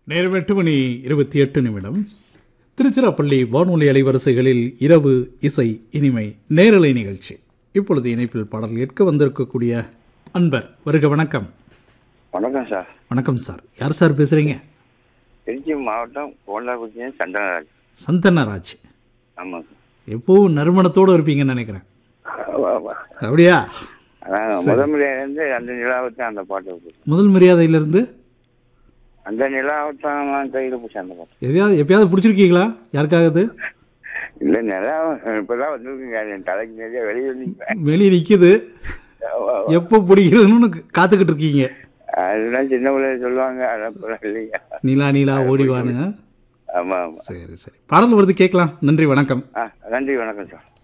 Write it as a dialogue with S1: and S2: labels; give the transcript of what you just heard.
S1: நேரம் எட்டு மணி இருபத்தி எட்டு நிமிடம் திருச்சிராப்பள்ளி வானொலி அலைவரிசைகளில் இரவு இசை இனிமை நேரலை நிகழ்ச்சி இப்பொழுது இணைப்பில் பாடல் கேட்க வந்திருக்கக்கூடிய அன்பர் வருக வணக்கம்
S2: வணக்கம் சார்
S1: வணக்கம் சார் யார் சார் பேசுறீங்க
S2: திருச்சி மாவட்டம் கோண்டாக்குச்சியும் சந்தனராஜ்
S1: சந்தனராஜ்
S2: ஆமாம் சார்
S1: எப்பவும் நறுமணத்தோடு இருப்பீங்கன்னு நினைக்கிறேன்
S2: ஆமா, ஆமா.
S1: அப்படியா
S2: அதான் முதல் முறையிலேருந்து அந்த நிலாவத்தான் அந்த பாட்டு இருக்கு.
S1: முதல் மரியாதையிலிருந்து
S2: அந்த நிலாவத்தான் நான் கையில் பிடிச்ச அந்த பாட்டு
S1: எதையாவது எப்பயாவது பிடிச்சிருக்கீங்களா யாருக்காவது
S2: இல்லை நிலா இப்போதான் வந்துருக்குங்க என் தலைக்கு நிறைய வெளியே நிற்பேன்
S1: வெளியே நிற்கிது எப்போ பிடிக்கிறதுன்னு காத்துக்கிட்டு இருக்கீங்க
S2: அதெல்லாம் சின்ன பிள்ளைய சொல்லுவாங்க அதான் இல்லையா
S1: நீலா நீலா ஓடிவானு
S2: ஆமாம் ஆமாம்
S1: சரி சரி பாடல் வருது கேட்கலாம் நன்றி வணக்கம்
S2: ஆ நன்றி வணக்கம் சார்